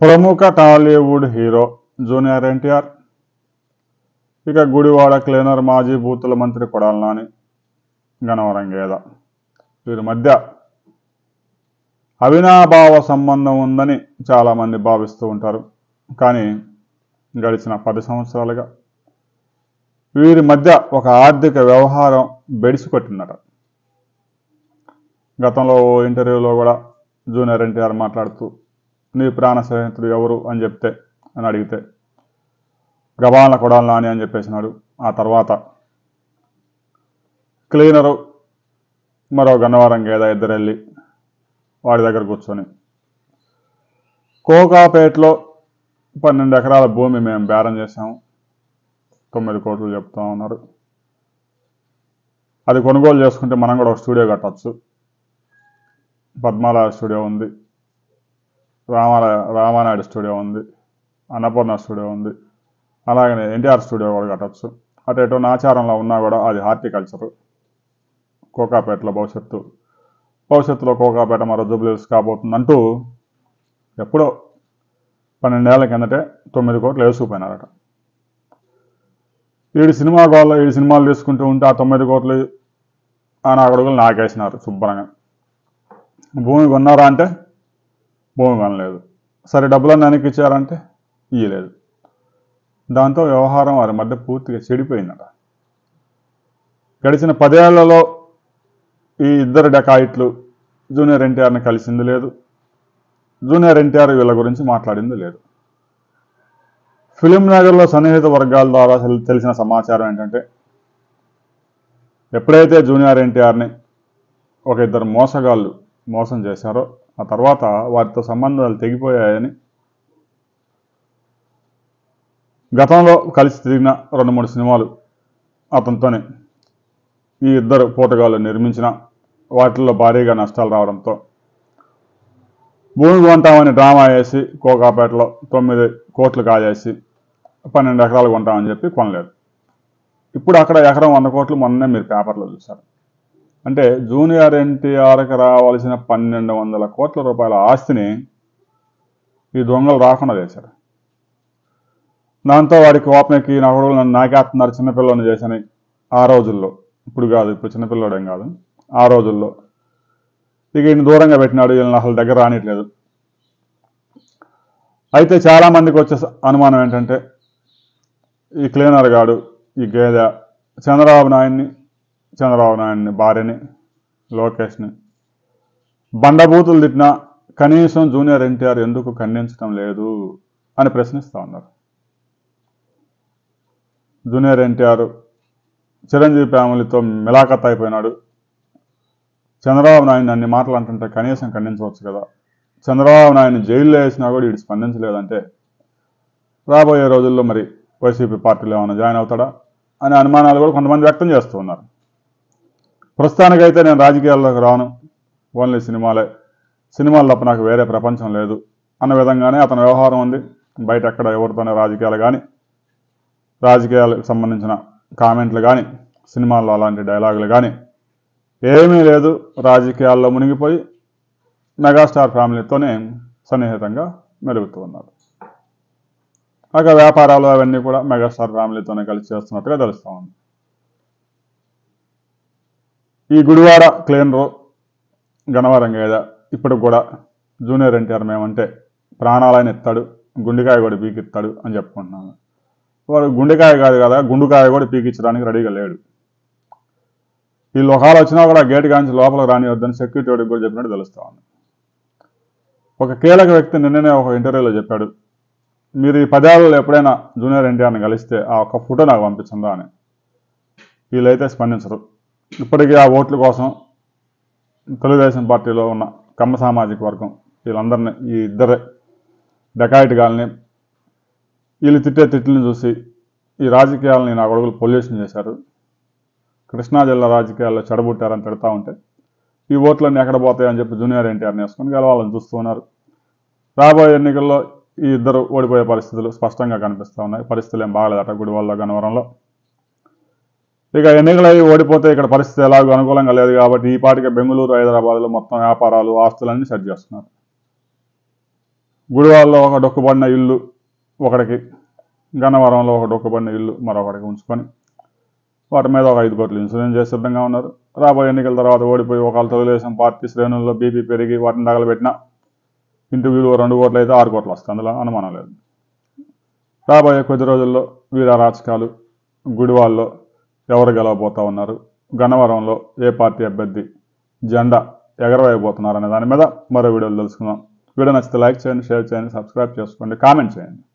ప్రముఖ Tollywood hero junior NTR ఇక Gudivada cleaner మాజీ బూతుల మంత్రి కొడాల నాని గణవరం గేద వీరి మధ్య అవినాభావ సంబంధం ఉందని చాలామంది భావిస్తూ ఉంటారు కానీ గడిచిన పది సంవత్సరాలుగా వీరి మధ్య ఒక ఆర్థిక వ్యవహారం బెడిసికొట్టిందట గతంలో ఓ ఇంటర్వ్యూలో కూడా జూనియర్ ఎన్టీఆర్ మాట్లాడుతూ నీ ప్రాణ స్నేహితుడు ఎవరు అని చెప్తే అని అడిగితే గబాల కొడాలి నాని అని చెప్పేసినాడు ఆ తర్వాత క్లీనరు మరో గన్నవరం గేద ఇద్దరెళ్ళి వాడి దగ్గర కూర్చొని కోకాపేటలో పన్నెండు ఎకరాల భూమి మేము బేరం చేసాము తొమ్మిది కోట్లు చెప్తా ఉన్నారు అది కొనుగోలు చేసుకుంటే మనం కూడా ఒక స్టూడియో కట్టచ్చు పద్మాలయ స్టూడియో ఉంది రామాలయ రామానాయుడు స్టూడియో ఉంది అన్నపూర్ణ స్టూడియో ఉంది అలాగనే ఎన్టీఆర్ స్టూడియో కూడా కట్టచ్చు అటు ఎటు ఆచారంలో ఉన్నా కూడా అది హార్టికల్చర్ కోకాపేటలో భవిష్యత్తు భవిష్యత్తులో కోకాపేట మరో జూబ్లీస్ కాబోతుంది అంటూ ఎప్పుడో పన్నెండేళ్ల కిందటే తొమ్మిది కోట్లు వేసుకుపోయినారట వీడి సినిమా గోళ్ళ వీడి సినిమాలు తీసుకుంటూ ఉంటే ఆ తొమ్మిది కోట్లు ఆ నాగడుగులు నాకేసినారు శుభ్రంగా భూమి కొన్నారా అంటే భూమి కొనలేదు సరే డబ్బులన్నీ వెనక్కి ఇచ్చారంటే ఇయ్యలేదు దాంతో వ్యవహారం వారి మధ్య పూర్తిగా చెడిపోయిందట గడిచిన పదేళ్లలో ఈ ఇద్దరు డకాయిట్లు జూనియర్ ఎన్టీఆర్ని కలిసింది లేదు జూనియర్ ఎన్టీఆర్ వీళ్ళ గురించి మాట్లాడింది లేదు ఫిలిం నగర్లో సన్నిహిత వర్గాల ద్వారా తెల్- తెలిసిన సమాచారం ఏంటంటే ఎప్పుడైతే జూనియర్ ఎన్టీఆర్ని ఒక ఇద్దరు మోసగాళ్ళు మోసం చేశారో ఆ తర్వాత వారితో సంబంధాలు తెగిపోయాయని గతంలో కలిసి తిరిగిన రెండు మూడు సినిమాలు అతనితోనే ఈ ఇద్దరు పోటగాళ్ళు నిర్మించిన వాటిల్లో భారీగా నష్టాలు రావడంతో భూమి కొంటామని డ్రామా వేసి కోకాపేటలో తొమ్మిది కోట్లు కాజేసి పన్నెండు ఎకరాలు కొంటామని చెప్పి కొనలేదు ఇప్పుడు అక్కడ ఎకరం వంద కోట్లు మొన్నే మీరు పేపర్లో చూశారు అంటే జూనియర్ ఎన్టీఆర్కి రావాల్సిన పన్నెండు వందల కోట్ల రూపాయల ఆస్తిని ఈ దొంగలు రాకుండా చేశారు దాంతో వాడికి కోపమెక్కి నా కొడుకు నన్ను నాకేస్తున్నారు చిన్నపిల్లని చేసని ఆ రోజుల్లో ఇప్పుడు కాదు ఇప్పుడు చిన్నపిల్లడేం కాదు ఆ రోజుల్లో ఇక ఈయన దూరంగా పెట్టినాడు వీళ్ళని అసలు దగ్గర రానిట్లేదు అయితే చాలా మందికి వచ్చే స- అనుమానం ఏంటంటే ఈ క్లీనర్ గాడు ఈ గేదె చంద్రబాబు నాయుడిని చంద్రబాబు నాయుడిని భార్యని లోకేష్ని బండబూతులు తిట్టినా కనీసం జూనియర్ ఎన్టీఆర్ ఎందుకు ఖండించడం లేదు అని ప్రశ్నిస్తూ ఉన్నారు జూనియర్ ఎన్టీఆర్ చిరంజీవి ఫ్యామిలీతో మిలాఖత్ అయిపోయినాడు చంద్రబాబు నాయుడు అన్ని మాటలు అంటుంటే కనీసం ఖండించవచ్చు కదా చంద్రబాబు నాయుడిని జైల్లో వేసినా కూడా వీడు స్పందించలేదంటే రాబోయే రోజుల్లో మరి వైసీపీ పార్టీలో ఏమైనా జాయిన్ అవుతాడా అనే అనుమానాలు కూడా కొంతమంది వ్యక్తం చేస్తూ ఉన్నారు ప్రస్తుతానికైతే నేను రాజకీయాల్లోకి రాను ఓన్లీ సినిమాలే సినిమాలు తప్ప నాకు వేరే ప్రపంచం లేదు అన్న విధంగానే అతని వ్యవహారం ఉంది బయట ఎక్కడ ఎవరితోనే రాజకీయాలు కానీ రాజకీయాలకు సంబంధించిన కామెంట్లు కానీ సినిమాల్లో అలాంటి డైలాగులు కానీ ఏమీ లేదు రాజకీయాల్లో మునిగిపోయి మెగాస్టార్ ఫ్యామిలీతోనే సన్నిహితంగా మెలుగుతూ ఉన్నారు ఇక వ్యాపారాలు అవన్నీ కూడా మెగాస్టార్ ఫ్యామిలీతోనే కలిసి చేస్తున్నట్టుగా తెలుస్తూ ఉంది ఈ గుడివాడ క్లీనరు గణవరం గేద ఇప్పుడు కూడా జూనియర్ ఎన్టీఆర్ మేమంటే ప్రాణాలైన ఎత్తాడు గుండెకాయ కూడా పీకిస్తాడు అని చెప్పుకుంటున్నాను వాడు గుండెకాయ కాదు కదా గుండుకాయ కూడా పీకించడానికి రెడీగా లేడు వీళ్ళు ఒకవేళ వచ్చినా కూడా గేట్ కాంచి లోపల రానివద్దని సెక్యూరిటీ వాడికి కూడా చెప్పినట్టు తెలుస్తా ఉంది ఒక కీలక వ్యక్తి నిన్ననే ఒక ఇంటర్వ్యూలో చెప్పాడు మీరు ఈ పదేళ్ళలో ఎప్పుడైనా జూనియర్ ఎన్టీఆర్ని కలిస్తే ఆ ఒక్క ఫోటో నాకు పంపించిందా అని వీళ్ళైతే స్పందించరు ఇప్పటికీ ఆ ఓట్ల కోసం తెలుగుదేశం పార్టీలో ఉన్న కమ్మ సామాజిక వర్గం వీళ్ళందరినీ ఈ ఇద్దరే డకాయిట్ గాల్ని వీళ్ళు తిట్టే తిట్లని చూసి ఈ రాజకీయాలని నా కొడుకులు పొల్యూషన్ చేశారు కృష్ణా జిల్లా రాజకీయాల్లో చెడబుట్టారని తిడతా ఉంటే ఈ ఓట్లన్నీ ఎక్కడ పోతాయని చెప్పి జూనియర్ ఎన్టీఆర్ని వేసుకొని గెలవాలని చూస్తూ ఉన్నారు రాబోయే ఎన్నికల్లో ఈ ఇద్దరు ఓడిపోయే పరిస్థితులు స్పష్టంగా కనిపిస్తూ ఉన్నాయి పరిస్థితులు ఏం బాగలేదట గుడివాళ్ళ గనవరంలో ఇక ఎన్నికలు అయి ఓడిపోతే ఇక్కడ పరిస్థితి ఎలాగో అనుకూలంగా లేదు కాబట్టి ఈ పాటికి బెంగళూరు హైదరాబాద్లో మొత్తం వ్యాపారాలు ఆస్తులన్నీ సెట్ చేస్తున్నారు గుడివాడలో ఒక డొక్కుబడిన ఇల్లు ఒకడికి గన్నవరంలో ఒక డొక్కుబడిన ఇల్లు మరొకడికి ఉంచుకొని వాటి మీద ఒక ఐదు కోట్లు ఇన్సూరెన్స్ చేసి సిద్ధంగా ఉన్నారు రాబోయే ఎన్నికల తర్వాత ఓడిపోయి ఒకళ్ళ తెలుగుదేశం పార్టీ శ్రేణుల్లో బీపీ పెరిగి వాటిని తగలబెట్టిన ఇంటి విలువ రెండు కోట్లు అయితే ఆరు కోట్లు వస్తుంది అందులో అనుమానం లేదు రాబోయే కొద్ది రోజుల్లో వీర రాజకాలు గుడివాళ్ళలో ఎవరు గెలవబోతా ఉన్నారు గన్నవరంలో ఏ పార్టీ అభ్యర్థి జెండా ఎగరవేయబోతున్నారు అనే దాని మీద మరో వీడియోలు తెలుసుకుందాం వీడియో నచ్చితే లైక్ చేయండి షేర్ చేయండి సబ్స్క్రైబ్ చేసుకోండి కామెంట్ చేయండి